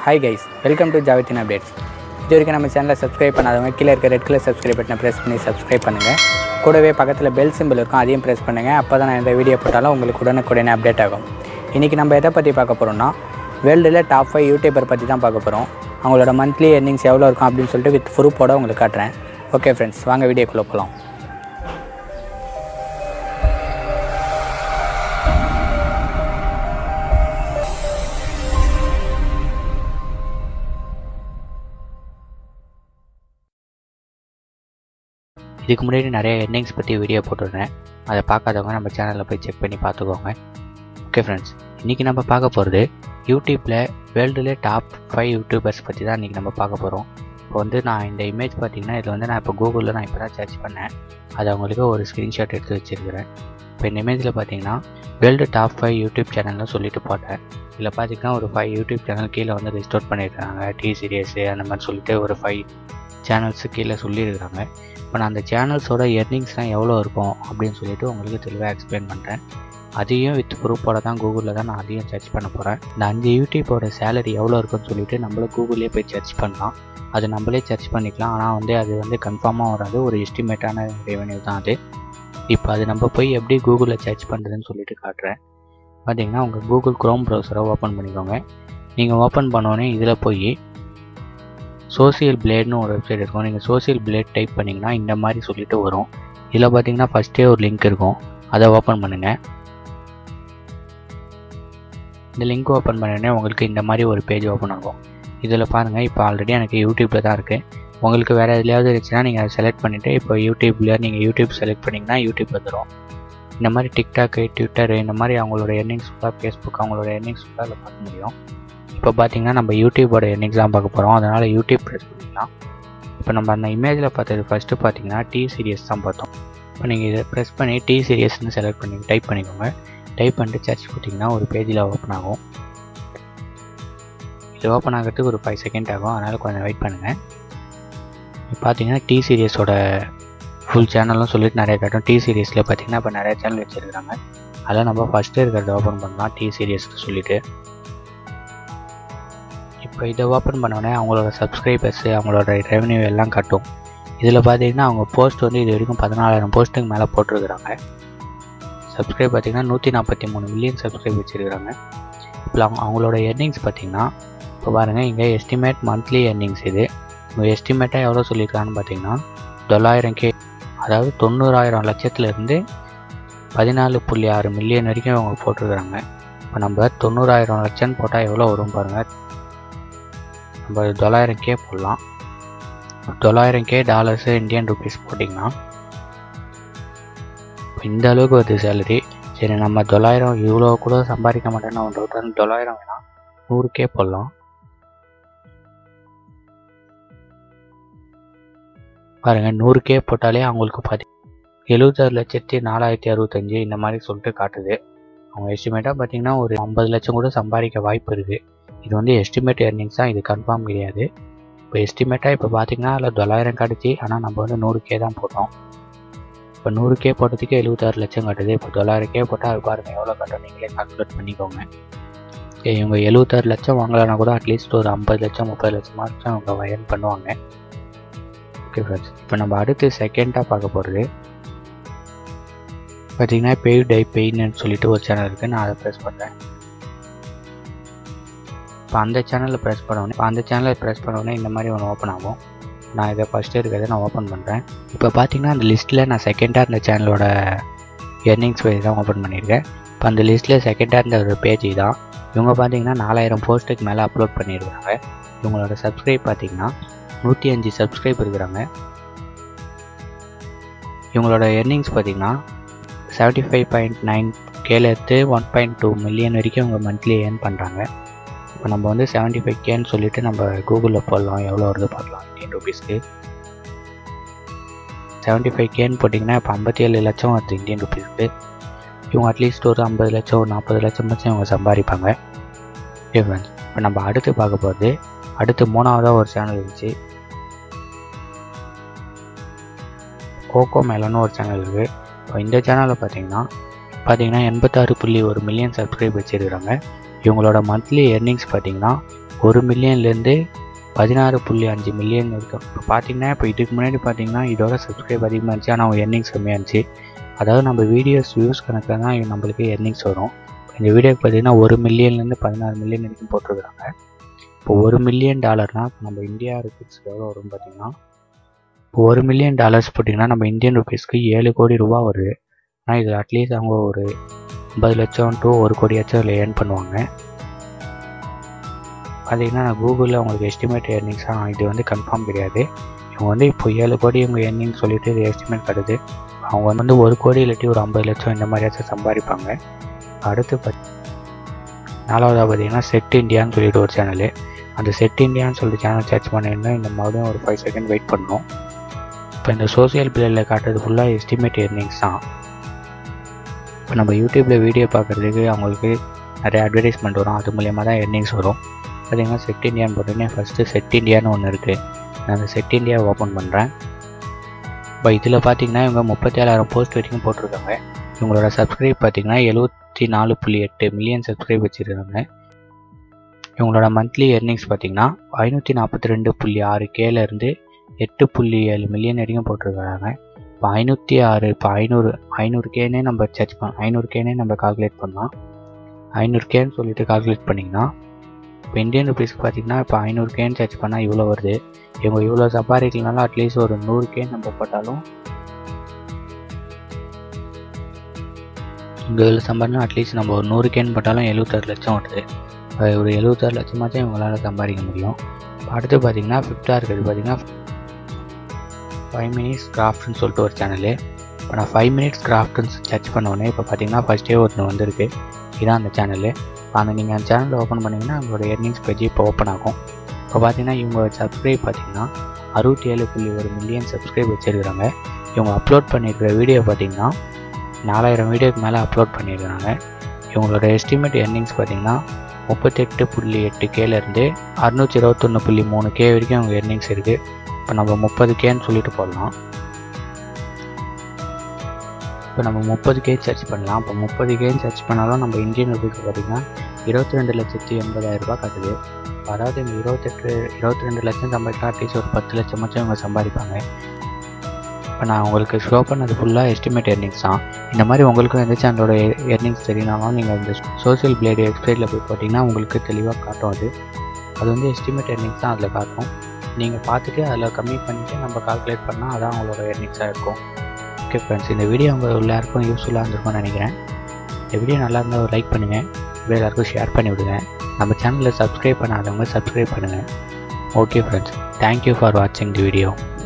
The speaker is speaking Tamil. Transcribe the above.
ஹாய் கைஸ் வெல்கம் டு ஜாவித்தின் அப்டேட்ஸ் இது வரைக்கும் நம்ம சேனலை சப்ஸ்கிரைப் பண்ணாதவங்க கீழே இருக்க ரெட் கலர் சப்ஸ்கிரைப் பட்டனை ப்ரெஸ் பண்ணி சப்ஸ்கிரைப் பண்ணுங்கள் கூடவே பக்கத்தில் பெல் சிம்பிள் இருக்கும் அதையும் ப்ரெஸ் பண்ணுங்கள் அப்போ தான் நான் இந்த வீடியோ போட்டாலும் உங்களுக்கு உடனுக்குடனே அப்டேட் ஆகும் இன்றைக்கி நம்ம எதை பற்றி பார்க்க போகிறோம்னா வேர்ல்டில் டாப் ஃபைவ் யூடியூபர் பற்றி தான் பார்க்க போகிறோம் அவங்களோட மந்த்லி earnings எவ்வளோ இருக்கும் அப்படின்னு சொல்லிட்டு வித் ப்ரூஃபோட உங்களுக்கு காட்டுறேன் ஓகே ஃப்ரெண்ட்ஸ் வாங்க வீடியோக்குள்ளே போகலாம் இதுக்கு முன்னாடி நிறைய எர்னிங்ஸ் பற்றி வீடியோ போட்டிருந்தேன் அதை பார்க்காதவங்க நம்ம சேனலில் போய் செக் பண்ணி பார்த்துக்கோங்க ஓகே ஃப்ரெண்ட்ஸ் இன்றைக்கி நம்ம பார்க்க போகிறது யூடியூப்பில் வேர்ல்டுலே டாப் ஃபைவ் யூடியூபர்ஸ் பற்றி தான் இன்றைக்கி நம்ம பார்க்க போகிறோம் இப்போ வந்து நான் இந்த இமேஜ் பார்த்தீங்கன்னா இதில் வந்து நான் இப்போ கூகுளில் நான் இப்போ தான் சர்ச் பண்ணேன் அது அவங்களுக்கு ஒரு ஸ்க்ரீன்ஷாட் எடுத்து வச்சுருக்கிறேன் இப்போ இந்த இமேஜில் பார்த்தீங்கன்னா வேர்ல்டு டாப் ஃபைவ் யூடியூப் சேனல்னு சொல்லிட்டு போட்டேன் இதில் பார்த்தீங்கன்னா ஒரு ஃபைவ் யூடியூப் சேனல் கீழே வந்து ரிஸ்டோர் பண்ணியிருக்காங்க டி சீரியஸு அந்த மாதிரி சொல்லிட்டு ஒரு ஃபைவ் சேனல்ஸு கீழே சொல்லியிருக்காங்க இப்போ நான் அந்த சேனல்ஸோட எர்னிங்ஸ்லாம் எவ்வளோ இருக்கும் அப்படின்னு சொல்லிட்டு உங்களுக்கு தெளிவாக எக்ஸ்பிளைன் பண்ணுறேன் அதையும் வித் ப்ரூஃபோட தான் கூகுளில் தான் நான் அதையும் சர்ச் பண்ண போகிறேன் இந்த அஞ்சு யூடியூப்போட சேலரி எவ்வளோ இருக்குன்னு சொல்லிட்டு நம்மளும் கூகுள்லேயே போய் சர்ச் பண்ணலாம் அது நம்மளே சர்ச் பண்ணிக்கலாம் ஆனால் வந்து அது வந்து கன்ஃபார்மாக வராது ஒரு எஸ்டிமேட்டான ரெவென்யூ தான் அது இப்போ அது நம்ம போய் எப்படி கூகுளில் சர்ச் பண்ணுறதுன்னு சொல்லிட்டு காட்டுறேன் பார்த்தீங்கன்னா உங்கள் கூகுள் க்ரோம் ப்ரௌசரை ஓப்பன் பண்ணிக்கோங்க நீங்கள் ஓப்பன் பண்ணோடனே இதில் போய் சோசியல் பிளேட்னு ஒரு வெப்சைட் இருக்கும் நீங்கள் சோசியல் பிளேட் டைப் பண்ணிங்கன்னா இந்த மாதிரி சொல்லிட்டு வரும் இதில் பார்த்தீங்கன்னா ஃபஸ்ட்டே ஒரு லிங்க் இருக்கும் அதை ஓப்பன் பண்ணுங்கள் இந்த லிங்க் ஓப்பன் பண்ணோடனே உங்களுக்கு இந்த மாதிரி ஒரு பேஜ் ஓப்பன் ஆகும் இதில் பாருங்கள் இப்போ ஆல்ரெடி எனக்கு யூடியூப்பில் தான் இருக்குது உங்களுக்கு வேறு எதுலையாவது இருந்துச்சுன்னா நீங்கள் அதை செலக்ட் பண்ணிவிட்டு இப்போ யூடியூப்பில் நீங்கள் யூடியூப் செலக்ட் பண்ணிங்கன்னா யூடியூப் வந்துடும் இந்த மாதிரி டிக்டாக்கு ட்விட்டரு இந்த மாதிரி அவங்களோட எர்னிங்ஸ் ஃபுல்லாக ஃபேஸ்புக் அவங்களோட எர்னிங்ஸ் ஃபுல்லாக அதில் பார்க்க முடியும் இப்போ பார்த்தீங்கன்னா நம்ம யூடியூபோட எர்னிங்ஸ் தான் பார்க்க போகிறோம் அதனால் யூடியூப் ப்ரெஸ் பண்ணிக்கலாம் இப்போ நம்ம அந்த இமேஜில் பார்த்தது ஃபஸ்ட்டு பார்த்தீங்கன்னா டி சீரியஸ் தான் பார்த்தோம் இப்போ நீங்கள் இதை ப்ரெஸ் பண்ணி டி சீரியஸ்னு செலக்ட் பண்ணி டைப் பண்ணிக்கோங்க டைப் பண்ணிட்டு சர்ச் கொடுத்தீங்கன்னா ஒரு பேஜில் ஓப்பன் ஆகும் இது ஓப்பன் ஆகிறதுக்கு ஒரு ஃபைவ் செகண்ட் ஆகும் அதனால் கொஞ்சம் வெயிட் பண்ணுங்கள் இப்போ பார்த்தீங்கன்னா டி சீரியஸோட ஃபுல் சேனலும் சொல்லிட்டு நிறைய காட்டும் டி சீரியஸில் பார்த்தீங்கன்னா இப்போ நிறைய சேனல் வச்சுருக்காங்க அதில் நம்ம ஃபஸ்ட்டு இருக்கிறத ஓப்பன் பண்ணலாம் டி சீரியஸ்னு சொல்லிட்டு இப்போ இதை ஓப்பன் பண்ணோடனே அவங்களோட சப்ஸ்கிரைபர்ஸு அவங்களோட ரெவன்யூ எல்லாம் கட்டும் இதில் பார்த்தீங்கன்னா அவங்க போஸ்ட் வந்து இது வரைக்கும் பதினாலாயிரம் போஸ்ட்டுக்கு மேலே போட்டிருக்கிறாங்க சப்ஸ்கிரைப் பார்த்தீங்கன்னா நூற்றி நாற்பத்தி மூணு மில்லியன் சப்ஸ்கிரைப் வச்சுருக்காங்க இப்போ அவங்க அவங்களோட எர்னிங்ஸ் பார்த்தீங்கன்னா இப்போ பாருங்கள் இங்கே எஸ்டிமேட் மந்த்லி எர்னிங்ஸ் இது இவங்க எஸ்டிமேட்டாக எவ்வளோ சொல்லியிருக்காங்கன்னு பார்த்தீங்கன்னா தொள்ளாயிரம் கே அதாவது தொண்ணூறாயிரம் லட்சத்துலேருந்து பதினாலு புள்ளி ஆறு மில்லியன் வரைக்கும் அவங்க போட்டிருக்கிறாங்க இப்போ நம்ம தொண்ணூறாயிரம் லட்சம் போட்டால் எவ்வளோ வரும் பாருங்கள் நம்ம தொள்ளாயிரம் கே போடலாம் தொள்ளாயிரம் கே டாலர்ஸு இந்தியன் ருபீஸ் போட்டிங்கன்னா இப்போ இந்த அளவுக்கு வருது சேலரி சரி நம்ம தொள்ளாயிரம் இவ்வளோ கூட சம்பாதிக்க மாட்டேன்னு ஒன்று டவுட் தொள்ளாயிரம் வேணாம் நூறு கே போடலாம் பாருங்கள் நூறு கே போட்டாலே அவங்களுக்கு பாதி எழுபத்தாறு லட்சத்தி நாலாயிரத்தி அறுபத்தஞ்சு இந்த மாதிரி சொல்லிட்டு காட்டுது அவங்க எஸ்டிமேட்டாக பார்த்தீங்கன்னா ஒரு ஐம்பது லட்சம் கூட சம்பாதிக்க வாய்ப்பு இருக்குது இது வந்து எஸ்டிமேட் எர்னிங்ஸ் தான் இது கன்ஃபார்ம் கிடையாது இப்போ எஸ்டிமேட்டாக இப்போ பார்த்தீங்கன்னா அதில் தொள்ளாயிரம் காட்டுச்சு ஆனால் நம்ம வந்து நூறு கே தான் போட்டோம் இப்போ நூறு கே போட்டதுக்கு எழுபத்தாறு லட்சம் காட்டுது இப்போ தொள்ளாயிரம் கே போட்டால் அது பாருங்கள் எவ்வளோ காட்டும் நீங்களே கால்குலேட் பண்ணிக்கோங்க சரி, இவங்க எழுபத்தாறு லட்சம் வாங்கலைன்னா கூட அட்லீஸ்ட் ஒரு ஐம்பது லட்சம் முப்பது லட்சமாச்சும் அவங்க வயன் பண்ணுவாங்க ஓகே ஃப்ரெண்ட்ஸ் இப்போ நம்ம அடுத்து செகண்டாக பார்க்க போகிறது பார்த்தீங்கன்னா பெய் டை பெயின்னு சொல்லிட்டு ஒரு சேனல் இருக்குது நான் அதை ப்ரெஸ் பண்ணுறேன் இப்போ அந்த சேனலில் ப்ரெஸ் பண்ணோடனே இப்போ அந்த சேனலை ப்ரெஸ் பண்ணோடனே இந்த மாதிரி ஒன்று ஓப்பன் ஆகும் நான் இதை ஃபஸ்ட்டு இருக்கிறத நான் ஓப்பன் பண்ணுறேன் இப்போ பார்த்தீங்கன்னா அந்த லிஸ்ட்டில் நான் செகண்டாக இருந்த சேனலோட எர்னிங்ஸ் பேஜ் தான் ஓப்பன் பண்ணியிருக்கேன் இப்போ அந்த லிஸ்ட்டில் செகண்டாக இருந்த ஒரு பேஜ் தான் இவங்க பார்த்தீங்கன்னா நாலாயிரம் போஸ்ட்டுக்கு மேலே அப்லோட் பண்ணியிருக்காங்க இவங்களோட சப்ஸ்கிரைப் பார்த்தீங்கன்னா நூற்றி அஞ்சு சப்ஸ்கிரைப் இருக்கிறாங்க இவங்களோட எர்னிங்ஸ் பார்த்தீங்கன்னா செவன்ட்டி ஃபைவ் பாயிண்ட் நைன் கேலேருந்து ஒன் பாயிண்ட் டூ மில்லியன் வரைக்கும் அவங்க மந்த்லி ஏர்ன் பண்ணுறாங்க இப்போ நம்ம வந்து செவன்ட்டி ஃபைவ் கேன்னு சொல்லிட்டு நம்ம கூகுளில் போடலாம் எவ்வளோ வருது பார்க்கலாம் இந்தியன் ருபீஸ்க்கு செவன்ட்டி ஃபைவ் கேன்னு போட்டிங்கன்னா இப்போ ஐம்பத்தி ஏழு லட்சம் வருது இந்தியன் ருபீஸ்க்கு இவங்க அட்லீஸ்ட் ஒரு ஐம்பது லட்சம் ஒரு நாற்பது லட்சமாச்சும் இவங்க சம்பாதிப்பாங்க ஓகே ஃப்ரெண்ட்ஸ் இப்போ நம்ம அடுத்து பார்க்க போகிறது அடுத்து மூணாவதாக ஒரு சேனல் இருந்துச்சு கோகோ மேலன்னு ஒரு சேனல் இருக்குது இப்போ இந்த சேனலில் பார்த்தீங்கன்னா பார்த்தீங்கன்னா எண்பத்தாறு புள்ளி ஒரு மில்லியன் சப்ஸ்கிரைப் வச்சுருக்காங்க இவங்களோட மந்த்லி எர்னிங்ஸ் பார்த்தீங்கன்னா ஒரு மில்லியன்லேருந்து பதினாறு புள்ளி அஞ்சு மில்லியன் இருக்கும் இப்போ பார்த்தீங்கன்னா இப்போ இதுக்கு முன்னாடி பார்த்தீங்கன்னா இதோட சப்ஸ்கிரைப் அதிகமாக இருந்துச்சு ஆனால் அவங்க எர்னிங்ஸ் கம்மியாக இருந்துச்சு அதாவது நம்ம வீடியோஸ் வியூஸ் கணக்கில் தான் நம்மளுக்கு எர்னிங்ஸ் வரும் இந்த வீடியோக்கு பார்த்தீங்கன்னா ஒரு மில்லியன்லேருந்து பதினாறு மில்லியன் வரைக்கும் போட்டிருக்கிறாங்க இப்போ ஒரு மில்லியன் டாலர்னால் நம்ம இந்தியா ருபீஸ் எவ்வளோ வரும் பார்த்தீங்கன்னா இப்போ ஒரு மில்லியன் டாலர்ஸ் போட்டிங்கன்னா நம்ம இந்தியன் ருபீஸ்க்கு ஏழு கோடி ரூபா வருது ஆனால் இதில் அட்லீஸ்ட் அவங்க ஒரு ஐம்பது லட்சம் டு ஒரு கோடியாச்சும் அதில் ஏர்ன் பண்ணுவாங்க பார்த்தீங்கன்னா நான் கூகுளில் உங்களுக்கு எஸ்டிமேட் ஏர்னிங்ஸாக இது வந்து கன்ஃபார்ம் கிடையாது இவங்க வந்து இப்போ ஏழு கோடி இவங்க ஏர்னிங் சொல்லிட்டு இது எஸ்டிமேட் கட்டுது அவங்க வந்து ஒரு கோடி இல்லாட்டி ஒரு ஐம்பது லட்சம் இந்த மாதிரியாச்சும் சம்பாதிப்பாங்க அடுத்து பார்த்து நாலாவதாக பார்த்தீங்கன்னா செட் இந்தியான்னு சொல்லிட்டு ஒரு சேனலு அந்த செட் இந்தியான்னு சொல்லிட்டு சேனல் சர்ச் பண்ணியிருந்தால் இந்த மறுபடியும் ஒரு ஃபைவ் செகண்ட் வெயிட் பண்ணணும் இப்போ இந்த சோசியல் பிளேயில் காட்டுறது ஃபுல்லாக எஸ்டிமேட் ஏர்னிங்ஸ் தான் இப்போ நம்ம யூடியூப்பில் வீடியோ பார்க்குறதுக்கு அவங்களுக்கு நிறைய அட்வர்டைஸ்மெண்ட் வரும் அது மூலியமாக தான் எர்னிங்ஸ் வரும் பார்த்தீங்கன்னா செட் இந்தியான்னு போட்டோன்னே ஃபஸ்ட்டு செட் இந்தியான்னு ஒன்று இருக்குது நான் அந்த செட் இந்தியா ஓப்பன் பண்ணுறேன் இப்போ இதில் பார்த்தீங்கன்னா இவங்க முப்பத்தேழாயிரம் போஸ்ட் வரைக்கும் போட்டிருக்காங்க இவங்களோட சப்ஸ்கிரைப் பார்த்தீங்கன்னா எழுபத்தி நாலு புள்ளி எட்டு மில்லியன் சப்ஸ்கிரைப் வச்சுருக்காங்க இவங்களோட மந்த்லி எர்னிங்ஸ் பார்த்தீங்கன்னா ஐநூற்றி நாற்பத்தி ரெண்டு புள்ளி ஆறு கேலேருந்து எட்டு புள்ளி ஏழு மில்லியன் வரைக்கும் போட்டிருக்காங்க இப்போ ஐநூற்றி ஆறு இப்போ ஐநூறு ஐநூறு கேனே நம்ம சர்ச் பண்ண ஐநூறு கேனே நம்ம கால்குலேட் பண்ணலாம் ஐநூறு கேன்னு சொல்லிட்டு கால்குலேட் பண்ணிங்கன்னா இப்போ இந்தியன் ருபீஸ்க்கு பார்த்தீங்கன்னா இப்போ ஐநூறு கேன் சர்ச் பண்ணால் இவ்வளோ வருது இவங்க இவ்வளோ சம்பாதிக்கலனாலும் அட்லீஸ்ட் ஒரு நூறு கேன் நம்ம போட்டாலும் இங்கே இதில் சம்பாதினா அட்லீஸ்ட் நம்ம ஒரு நூறு கேன் போட்டாலும் எழுபத்தாறு லட்சம் வருது அது ஒரு எழுபத்தாறு லட்சமாச்சும் இவங்களால சம்பாதிக்க முடியும் அடுத்து பார்த்தீங்கன்னா ஃபிஃப்த்தாக இருக்குது பார்த்தீங்கன்னா ஃபைவ் மினிட்ஸ் கிராஃப்ட்னு சொல்லிட்டு ஒரு சேனலு இப்போ நான் ஃபைவ் மினிட்ஸ் கிராஃப்ட்னு சர்ச் பண்ணோடனே இப்போ பார்த்தீங்கன்னா ஃபஸ்ட்டே ஒருத்தர் வந்திருக்கு இதான் அந்த சேனலு அந்த நீங்கள் அந்த சேனலில் ஓப்பன் பண்ணிங்கன்னா உங்களோட எர்னிங்ஸ் பேஜ் இப்போ ஓப்பன் ஆகும் இப்போ பார்த்தீங்கன்னா இவங்க சப்ஸ்கிரைப் பார்த்தீங்கன்னா அறுபத்தி ஏழு புள்ளி ஒரு மில்லியன் சப்ஸ்கிரைப் வச்சுருக்கிறாங்க இவங்க அப்லோட் பண்ணியிருக்கிற வீடியோ பார்த்தீங்கன்னா நாலாயிரம் வீடியோக்கு மேலே அப்லோட் பண்ணியிருக்கிறாங்க இவங்களோட எஸ்டிமேட் எர்னிங்ஸ் பார்த்தீங்கன்னா முப்பத்தெட்டு புள்ளி எட்டு கேலேருந்து அறுநூற்றி இருபத்தொன்று புள்ளி மூணு கே வரைக்கும் அவங்க எர்னிங்ஸ் இருக்குது இப்போ நம்ம முப்பது கேன்னு சொல்லிட்டு போடலாம் இப்போ நம்ம முப்பது கே சர்ச் பண்ணலாம் இப்போ முப்பது கேன்னு சர்ச் பண்ணாலும் நம்ம இந்தியன் ருபீஸ் பார்த்திங்கன்னா இருபத்தி ரெண்டு லட்சத்தி எண்பதாயிரம் ரூபாய் காட்டுது அதாவது இந்த இருபத்தெட்டு இருபத்தி ரெண்டு லட்சம் சம்பாதிக்கலாம் அட்லீஸ்ட் ஒரு பத்து லட்சமாச்சும் இவங்க சம்பாதிப்பாங்க இப்போ நான் உங்களுக்கு ஷோ பண்ணது ஃபுல்லாக எஸ்டிமேட் எர்னிங்ஸ் தான் இந்த மாதிரி உங்களுக்கு எந்த சேனலோட எர்னிங்ஸ் தெரியனாலும் நீங்கள் இந்த சோஷியல் பிளேடு வெப்சைட்டில் போய் போட்டிங்கன்னா உங்களுக்கு தெளிவாக காட்டும் அது அது வந்து எஸ்டிமேட் எர்னிங்ஸ் தான் அதில் காட்டும் நீங்கள் பார்த்துட்டு அதில் கம்மி பண்ணிவிட்டு நம்ம கால்குலேட் பண்ணால் அதான் உங்களோட எர்னிங்ஸாக இருக்கும் ஓகே ஃப்ரெண்ட்ஸ் இந்த வீடியோ உங்கள் எல்லாருக்கும் யூஸ்ஃபுல்லாக இருந்திருக்கும்னு நினைக்கிறேன் இந்த வீடியோ நல்லா இருந்தால் ஒரு லைக் பண்ணுங்கள் வேறு எல்லாருக்கும் ஷேர் பண்ணி விடுங்க நம்ம சேனலில் சப்ஸ்கிரைப் பண்ணாதவங்க சப்ஸ்கிரைப் பண்ணுங்கள் ஓகே ஃப்ரெண்ட்ஸ் தேங்க்யூ ஃபார் வாட்சிங் தி வீடியோ